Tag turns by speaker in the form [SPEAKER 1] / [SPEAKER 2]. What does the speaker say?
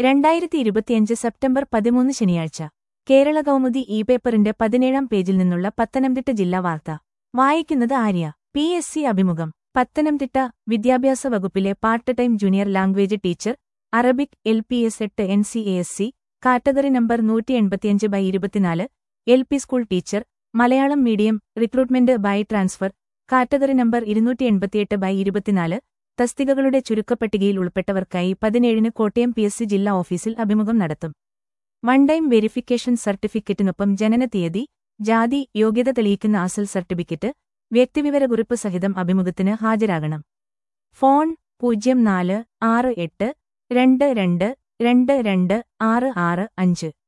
[SPEAKER 1] രണ്ടായിരത്തി ഇരുപത്തിയഞ്ച് സെപ്റ്റംബർ പതിമൂന്ന് ശനിയാഴ്ച കേരള കൗമുദി ഇ പേപ്പറിന്റെ പതിനേഴാം പേജിൽ നിന്നുള്ള പത്തനംതിട്ട ജില്ലാ വാർത്ത വായിക്കുന്നത് ആര്യ പി എസ് സി അഭിമുഖം പത്തനംതിട്ട വിദ്യാഭ്യാസ വകുപ്പിലെ part time junior language teacher Arabic L P S എട്ട് N C A S C category number നൂറ്റി എൺപത്തിയഞ്ച് ബൈ ഇരുപത്തിനാല് L P school teacher Malayalam medium recruitment by transfer category number ഇരുന്നൂറ്റി എൺപത്തിയെട്ട് ബൈ ഇരുപത്തിനാല് തസ്തികകളുടെ ചുരുക്കപ്പട്ടികയിൽ ഉൾപ്പെട്ടവർക്കായി പതിനേഴിന് കോട്ടയം പി എസ് സി ജില്ലാ ഓഫീസിൽ അഭിമുഖം നടത്തും വൺ ടൈം വെരിഫിക്കേഷൻ സർട്ടിഫിക്കറ്റിനൊപ്പം ജനനതീയതി ജാതി യോഗ്യത തെളിയിക്കുന്ന അസൽ സർട്ടിഫിക്കറ്റ് വ്യക്തിവിവരക്കുറിപ്പ് സഹിതം അഭിമുഖത്തിന് ഹാജരാകണം ഫോൺ പൂജ്യം നാല് ആറ് എട്ട് രണ്ട് രണ്ട് രണ്ട് രണ്ട് ആറ് ആറ് അഞ്ച്